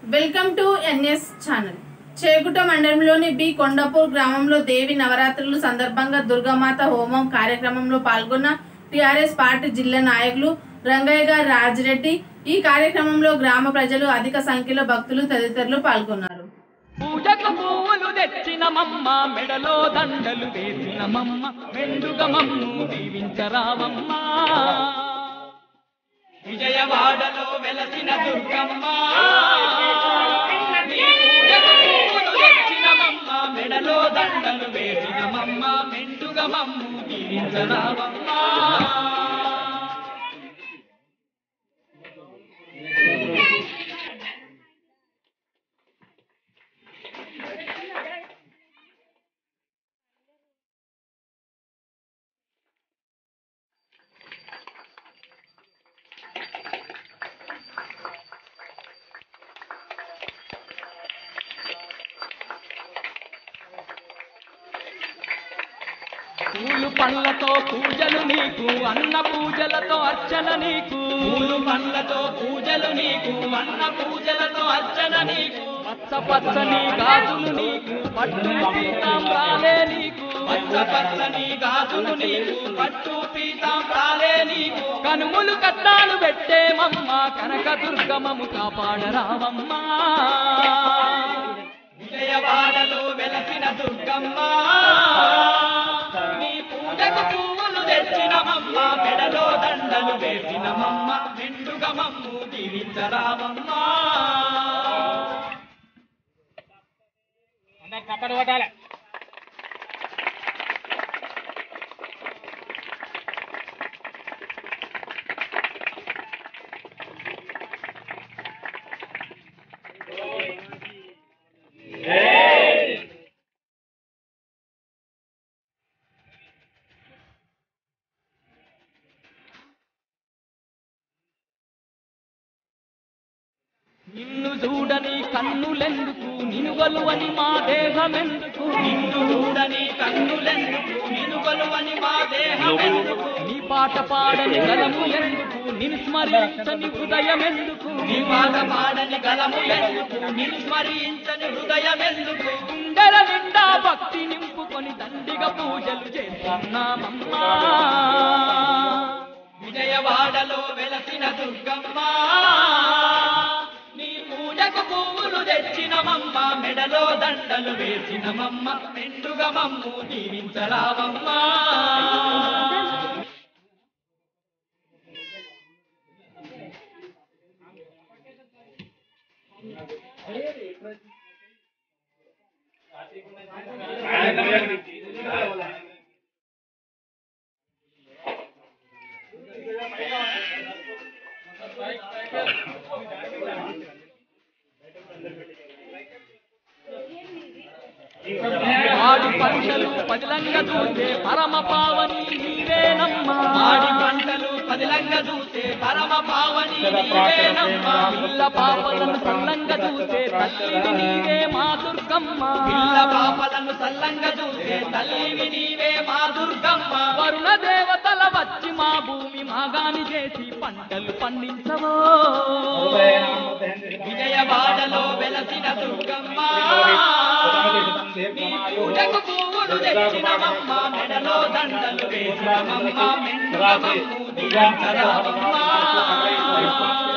welcome to NS channel Chegunta మండలంలోని B Kondapur గ్రామంలో దేవి నవరాత్రులు సందర్భంగా దుర్గామాత హోమం కార్యక్రమంలో పాల్గొన్న టిఆర్ఎస్ పార్టీ జిల్లా నాయకులు రంగయ్య గారు రాజిరెడ్డి ఈ కార్యక్రమంలో గ్రామ ప్రజలు అధిక సంఖ్యలో భక్తులు తదితరులు పాల్గొన్నారు పూజకు పువ్వులు తెచ్చినమమ్మ మెడలో దండలు వేసినమమ్మ మెండుగ మమ్ము దీవించరావమ్మ విజయవాడలో వెలసిన దుర్గమ్మ నీ పూజకు పువ్వులు తెచ్చినమమ్మ మెడలో దండలు వేసినమమ్మ మెండుగ మమ్ము దీవించరావమ్మ పూలు పండ్లతో పూజలు నీకు అన్న పూజలతో అర్చన నీకు పూలు పండ్లతో పూజలు నీకు అన్న పూజలతో అర్చన నీకు పచ్చ పచ్చని గాజులు నీకు పట్టు పీతాంబ్రాలే నీకు పచ్చ పచ్చని గాజులు నీకు పట్టు పీతాంబ్రాలే నీకు కనుములు కట్టాలు పెట్టేమమ్మ కనక దుర్గమము కాపాడరావమ్మా విజయవాడలో వెలసిన దుర్గమ్మ నీ పూజకు పువ్వులు తెచ్చినమమ్మ మెడలో దండలు వేసినమమ్మ మెండుగా మమ్ము దీవించరామమ్మ నిన్ను చూడని కన్నులెందుకు నినుగలువని మా దేహమెందుకు నిన్ను చూడని కన్నులెందుకు నినుగలువని మా దేహమెందుకు నీ పాట పాడని గలము ఎందుకు నిన్ను స్మరించని హృదయం ఎందుకు నీ పాట పాడని గలము ఎందుకు నిన్ను స్మరించని హృదయం ఎందుకు గుండెల నిండా భక్తి నింపుకొని దండిగా పూజలు చేస్తున్నామమ్మా విజయవాడలో వెలసిన దుర్గమ్మ నీ పూజకు పువ్వులు తెచ్చినమమ్మ మెడలో దండలు వేసినమమ్మ మెండుగా మమ్ము దీవించరావమ్మా ఆడి పంటలు పదిలంగ చూసే పరమ పావని నీవేనమ్మా ఆడి పంటలు పదిలంగ చూసే పరమ పావని నీవేనమ్మా పిల్ల పాపలను సల్లంగ చూసే తల్లివి నీవే మా దుర్గమ్మ పిల్ల పాపలను సల్లంగ చూసే తల్లివి నీవే మా దుర్గమ్మ వరుణ దేవతల వచ్చి మా భూమి మాగాని చేసి పంటలు పండించవో విజయవాడలో వెలసిన దుర్గమ్మ నీ పూజకు పువ్వులు తెచ్చినమమ్మ మెడలో దండలు వేసినమమ్మ మెండుగ మమ్ము దిగంచరామమ్మ